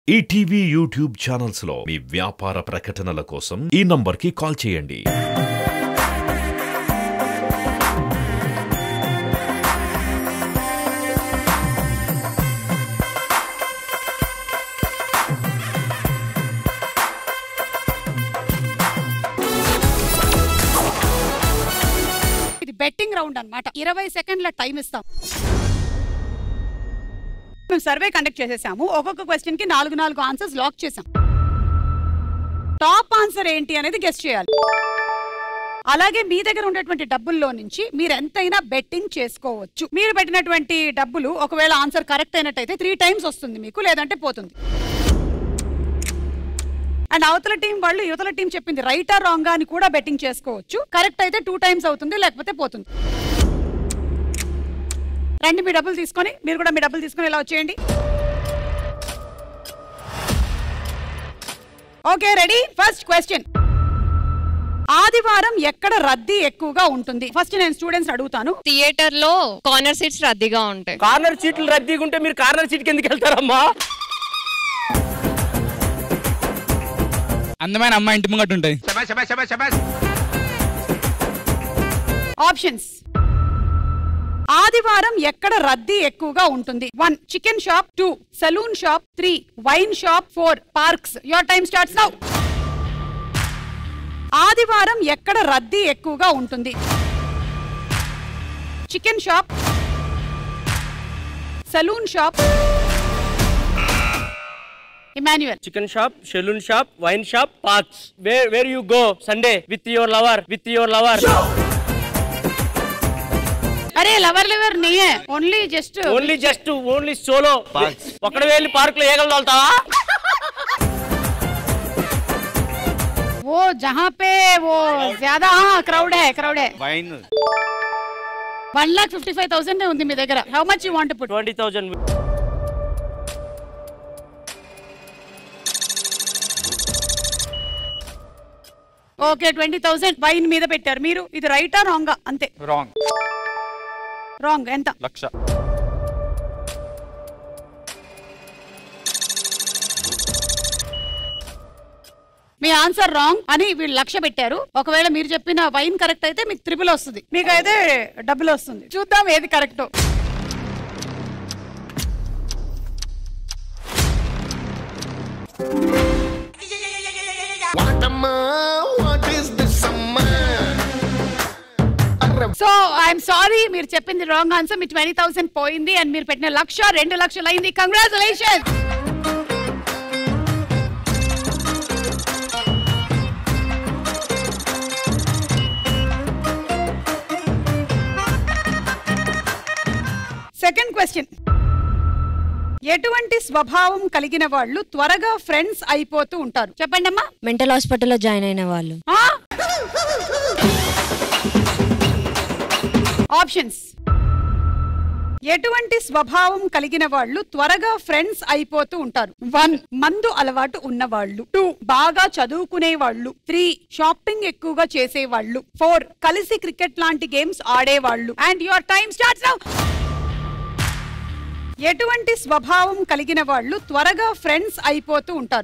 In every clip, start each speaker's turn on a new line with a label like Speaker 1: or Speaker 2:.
Speaker 1: ETV YouTube channels లో మీ వ్యాపార ప్రకటనల కోసం ఈ నంబర్కి కాల్ చేయండి
Speaker 2: ఇది బెట్టింగ్ రౌండ్ అన్నమాట ఇరవై సెకండ్ల టైం ఇస్తాం మేము సర్వే కండక్ట్ చేసేసాము ఒక్కొక్క క్వశ్చన్ కి నాలుగు నాలుగు ఆన్సర్స్ లాక్ చేసాం టాప్ ఆన్సర్ ఏంటి అనేది గెస్ట్ చేయాలి అలాగే మీ దగ్గర ఉన్నటువంటి డబ్బుల్లో నుంచి మీరు ఎంతైనా బెట్టింగ్ చేసుకోవచ్చు మీరు పెట్టినటువంటి డబ్బులు ఒకవేళ ఆన్సర్ కరెక్ట్ అయినట్టయితే త్రీ టైమ్స్ వస్తుంది మీకు లేదంటే పోతుంది అండ్ అవతల టీం వాళ్ళు యువతల టీం చెప్పింది రైటా రాంగ్ అని కూడా బెట్టింగ్ చేసుకోవచ్చు కరెక్ట్ అయితే టూ టైమ్స్ అవుతుంది లేకపోతే పోతుంది రండి మీ డబ్బులు తీసుకొని మీరు కూడా మీ డబ్బులు తీసుకొని ఇలా వచ్చేయండి ఓకే రెడీ ఫస్ట్ క్వశ్చన్ ఆదివారం ఎక్కడ రద్దీ ఎక్కువగా ఉంటుంది ఫస్ట్ నేను స్టూడెంట్స్ అడుగుతాను
Speaker 3: థియేటర్ లో కార్నర్ సీట్స్ రద్దీగా ఉంటాయి
Speaker 4: కార్నర్ సీట్లు రద్దీగా ఉంటే మీరు కార్నర్ సీట్ కిందకి వెళ్తారమ్మా
Speaker 5: అందమైన అమ్మాయి ఇంటి ముంగట ఉంటుంది
Speaker 2: ఆప్షన్స్ ఆదివారం ఎక్కడ రద్దీ ఎక్కువగా ఉంటుంది one chicken shop two salon shop three wine shop four parks your time starts now ఆదివారం ఎక్కడ రద్దీ ఎక్కువగా ఉంటుంది chicken shop salon shop Emmanuel
Speaker 4: chicken shop salon shop wine shop parks where where you go Sunday with your lover with your lover
Speaker 2: అరే lover lover నీయే only just
Speaker 4: only just only solo ఒక్కడ వెళ్ళి park లో ఏగలు తోలుతావా
Speaker 2: वो जहाँ पे वो ज्यादा हाँ క్రౌడ్ है క్రౌడ్ है
Speaker 5: wine
Speaker 2: one lakh fifty five thousand ఉంది మీ దగ్గర how much you want put
Speaker 4: twenty thousand
Speaker 2: okay twenty thousand wine మీద పెట్టారు మీరు ఇది రైటా రాంగా అంతే
Speaker 5: రాంగ్
Speaker 2: రాంగ్ ఎంత
Speaker 5: లక్ష
Speaker 2: మీ ఆన్సర్ రాంగ్ అని వీళ్ళు లక్ష పెట్టారు ఒకవేళ మీరు చెప్పిన వైన్ కరెక్ట్ అయితే మీకు త్రిపుల్ వస్తుంది మీకు అయితే డబ్బులు వస్తుంది చూద్దాం ఏది correct
Speaker 6: Waterma, what is this summer?
Speaker 2: So I'm sorry మీరు చెప్పింది రాంగ్ ఆన్సర్ మీ ట్వంటీ థౌసండ్ పోయింది అండ్ మీరు పెట్టిన లక్ష రెండు లక్షలు అయింది కంగ్రాచులేషన్ సెకండ్ క్వశ్చన్ ఎటువంటి స్వభావం కలిగిన వాళ్ళు త్వరగా ఫ్రెండ్స్ అయిపోతూ ఉంటారు చెప్పండి అమ్మా
Speaker 3: మెంటల్ హాస్పిటల్లో జాయిన్ అయిన వాళ్ళు
Speaker 2: ఆప్షన్స్ ఎటువంటి స్వభావం కలిగిన వాళ్ళు త్వరగా ఫ్రెండ్స్ అయిపోతూ ఉంటారు వన్ మందు అలవాటు ఉన్నవాళ్ళు టూ బాగా చదువుకునే వాళ్ళు త్రీ షాపింగ్ ఎక్కువగా చేసేవాళ్ళు ఫోర్ కలిసి క్రికెట్ లాంటి గేమ్స్ ఆడేవాళ్ళు and your time starts now ఎటువంటి స్వభావం కలిగిన వాళ్ళు త్వరగా ఫ్రెండ్స్ అయిపోతూ ఉంటారు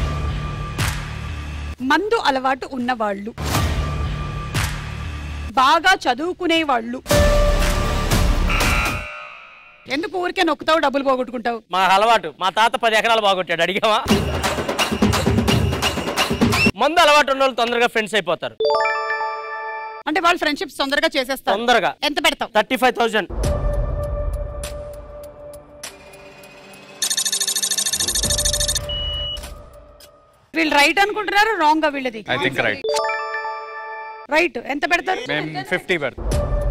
Speaker 2: మందు అలవాటు ఉన్నవాళ్ళు బాగా చదువుకునే వాళ్ళు ఎందుకు ఊరికే నొక్కుతావు డబ్బులు పోగొట్టుకుంటావు
Speaker 4: మా అలవాటు మా తాత పది ఎకరాలు బాగొట్టాడు అడిగావా మందు అలవాటు ఉన్న వాళ్ళు తొందరగా ఫ్రెండ్స్ అయిపోతారు
Speaker 2: అంటే వాళ్ళు ఫ్రెండ్షిప్స్ తొందరగా చేసేస్తారు
Speaker 4: తొందరగా
Speaker 2: ఎంత పెడతావు
Speaker 4: థర్టీ ఫైవ్ థౌజండ్
Speaker 2: వీళ్ళు రైట్ అనుకుంటున్నారు రాంగ్ వీళ్ళది
Speaker 5: ఐ థింక్ రైట్
Speaker 2: రైట్ ఎంత పెడతారు
Speaker 5: మేము ఫిఫ్టీ పెడతాం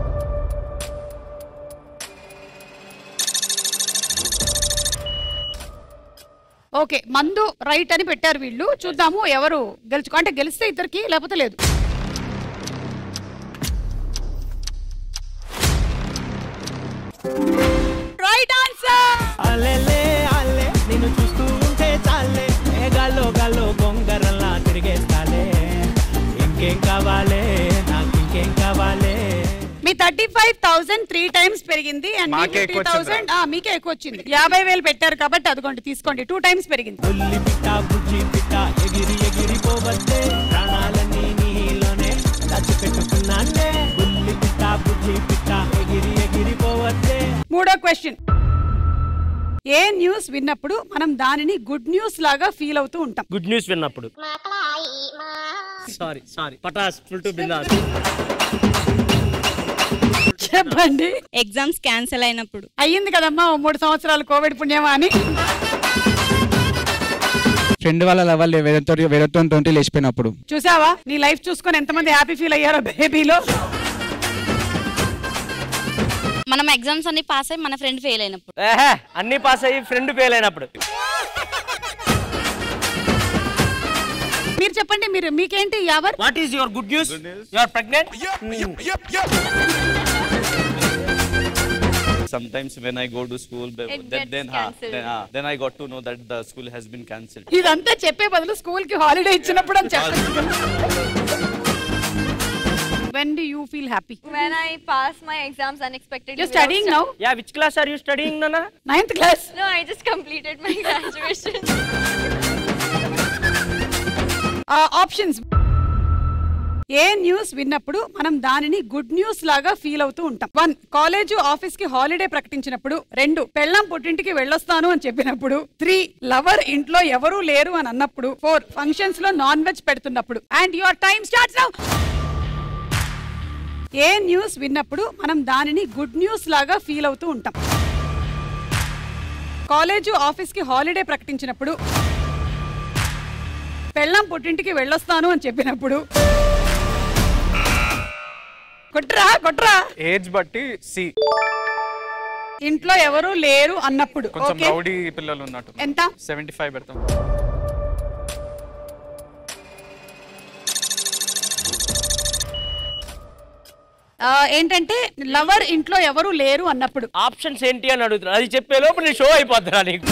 Speaker 2: ఓకే మందు రైట్ అని పెట్టారు వీళ్ళు చూద్దాము ఎవరు గెలుచుకో అంటే గెలిస్తే ఇద్దరికి లేకపోతే లేదు రైట్ ఆన్సర్
Speaker 7: అల్లెలే అల్లె నిన్ను చూస్తూ ఉంటే చాలే ఏ గాల్లో గాల్లో గొంగరల్లా తిరిగేస్తాలే ఇంకేం కావాలే నాకు ఇంకేం కావాలే
Speaker 2: మీ thirty five thousand three times పెరిగింది అండ్
Speaker 5: మాకే
Speaker 2: ఫిఫ్టీ
Speaker 5: ఎక్కువ
Speaker 2: థౌసండ్ మీకే ఎక్కువ వచ్చింది యాభై వేలు పెట్టారు కాబట్టి అదిగోండి తీసుకోండి టూ టైమ్స్ పెరిగింది
Speaker 7: బుల్లి పిట్ట బుజ్జి పిట్ట ఎగిరి ఎగిరి పోవద్దే ప్రాణాలన్నీ నీలోనే దాచిపెట్టుకున్నానే బుల్లి పిట్ట బుజ్జి పిట్ట ఎగిరి ఎగిరి పోవద్దే
Speaker 2: మూడో క్వశ్చన్ ఏ న్యూస్ విన్నప్పుడు మనం దానిని గుడ్ న్యూస్ లాగా ఫీల్ అవుతూ ఉంటాం
Speaker 4: గుడ్ న్యూస్ విన్నప్పుడు సారీ సారీ పటాస్ ఫుల్ టు బిందాస్
Speaker 2: చెప్పండి
Speaker 8: ఎగ్జామ్స్ క్యాన్సిల్ అయినప్పుడు
Speaker 2: అయ్యింది కదమ్మా ఓ మూడు సంవత్సరాలు కోవిడ్ పుణ్యమా అని
Speaker 5: ఫ్రెండ్ వాళ్ళ లెవెల్ వేరేతో వేరేతో తోటి లేచిపోయినప్పుడు
Speaker 2: చూసావా నీ లైఫ్ చూసుకొని ఎంతమంది హ్యాపీ ఫీల్ అయ్యారో బేబీలో
Speaker 8: మనం ఎగ్జామ్స్ అన్ని పాస్ అయ్యి మన ఫ్రెండ్ ఫెయిల్ అయినప్పుడు
Speaker 4: ఏహే అన్ని పాస్ అయ్యి ఫ్రెండ్ ఫెయిల్ అయినప్పుడు
Speaker 2: మీరు చెప్పండి మీరు మీకేంటి ever
Speaker 4: what is your good news your pregnant
Speaker 9: sometimes when I go to school, but
Speaker 8: It
Speaker 9: then
Speaker 8: gets
Speaker 9: then, ha,
Speaker 8: cancelled.
Speaker 9: then, ah, then I got to know that the school has been cancelled.
Speaker 2: ఇదంతా చెప్పే బదులు school కి holiday ఇచ్చినప్పుడు అని చెప్పండి when do you feel happy
Speaker 3: When I pass my exams unexpectedly.
Speaker 2: You studying now
Speaker 4: ya which class are you studying నానా
Speaker 2: ninth class
Speaker 3: No, I just completed my graduation.
Speaker 2: Options ఏ news విన్నప్పుడు మనం దానిని good news లాగా feel అవుతూ ఉంటాం one college office కి holiday ప్రకటించినప్పుడు రెండు పెళ్ళం పుట్టింటికి వెళ్ళొస్తాను అని చెప్పినప్పుడు త్రీ లవర్ ఇంట్లో ఎవరూ లేరు అని అన్నప్పుడు ఫోర్ ఫంక్షన్స్ లో నాన్ వెజ్ పెడుతున్నప్పుడు and your time starts now ఏ న్యూస్ విన్నప్పుడు మనం దానిని గుడ్ న్యూస్ లాగా ఫీల్ అవుతూ ఉంటాం కాలేజ్ ఆఫీస్ కి హాలిడే ప్రకటించినప్పుడు పెళ్ళం పుట్టింటికి వెళ్ళొస్తాను అని చెప్పినప్పుడు కొట్రా కొట్రా
Speaker 5: ఏజ్ బట్టి సి
Speaker 2: ఇంట్లో ఎవరు లేరు అన్నప్పుడు
Speaker 5: కొంచెం
Speaker 2: ఓకే
Speaker 5: రౌడీ పిల్లలు ఉన్నట్టు
Speaker 2: ఎంత
Speaker 5: సెవెంటీ ఫైవ్ పెడతాం
Speaker 2: ఆ, ఏంటంటే లవర్ ఇంట్లో ఎవరు లేరు అన్నప్పుడు
Speaker 4: ఆప్షన్స్ ఏంటి అని అడుగుతున్నా అది చెప్పే లోపు నీ షో అయిపోతున్నా నీకు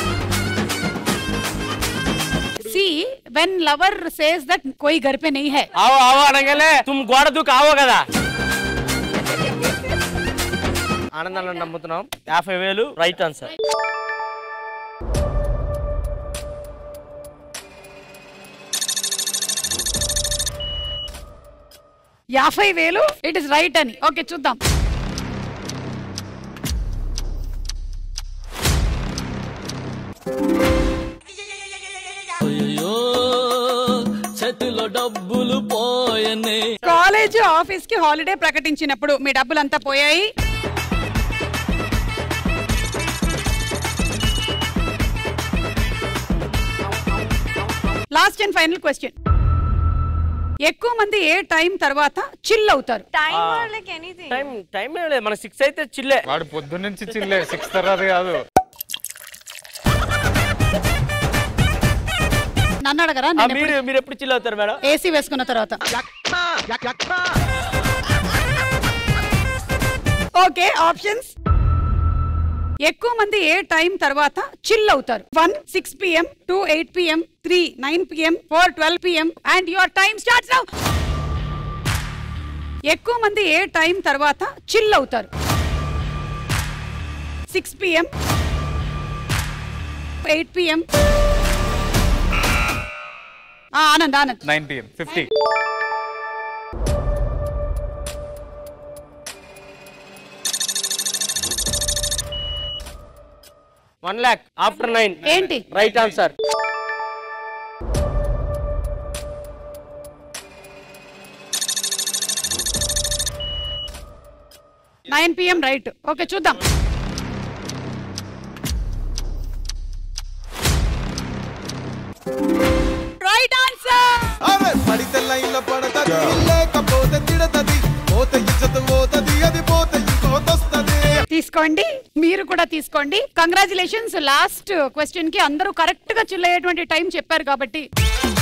Speaker 2: see when lover says that కోయి घर पे नहीं है
Speaker 4: ఆవో ఆవో అనగానే తుమ్ గోడ దూకు ఆవో కదా ఆనందాన్ని నమ్ముతున్నాం యాభై వేలు రైట్ ఆన్సర్
Speaker 2: యాభై వేలు ఇట్ ఇస్ రైట్ అని ఓకే చూద్దాం
Speaker 7: చేతిలో డబ్బులు పోయనే
Speaker 2: కాలేజ్ ఆఫీస్ కి హాలిడే ప్రకటించినప్పుడు మీ డబ్బులంతా పోయాయి లాస్ట్ అండ్ ఫైనల్ క్వశ్చన్ ఎక్కువ మంది ఏ టైం తర్వాత చిల్ అవుతారు
Speaker 3: Time or like anything.
Speaker 4: Time time ఏం లేదు మన సిక్స్ అయితే చిల్లే
Speaker 5: వాడు పొద్దున్న నుంచి చిల్లే సిక్స్ తర్వాత కాదు
Speaker 2: నన్ను అడగరా
Speaker 4: ఆ,
Speaker 2: నేను
Speaker 4: మీరు మీరు ఎప్పుడు చిల్ అవుతారు మేడం
Speaker 2: ఏసీ వేసుకున్న తర్వాత ఓకే ఆప్షన్స్ ఎక్కువ మంది ఏ టైం తర్వాత చిల్ అవుతారు one six PM two eight PM three nine PM four twelve PM and your time starts now ఎక్కువ మంది ఏ టైం తర్వాత చిల్ అవుతారు six PM eight PM Anand Anand
Speaker 5: nine PM fifty
Speaker 4: one lakh after nine
Speaker 2: ఏంటి
Speaker 4: right answer
Speaker 2: nine PM right okay చూద్దాం right answer
Speaker 6: అరే పడితే లైన్లో పడతది లేకపోతే తిడతది పోతే ఇచ్చత పోతది అది పోతే ఇంకోతొస్తది
Speaker 2: తీసుకోండి మీరు కూడా తీసుకోండి కంగ్రాచులేషన్స్ లాస్ట్ క్వశ్చన్ కి అందరూ కరెక్ట్ గా చిల్ అయ్యేటువంటి టైం చెప్పారు కాబట్టి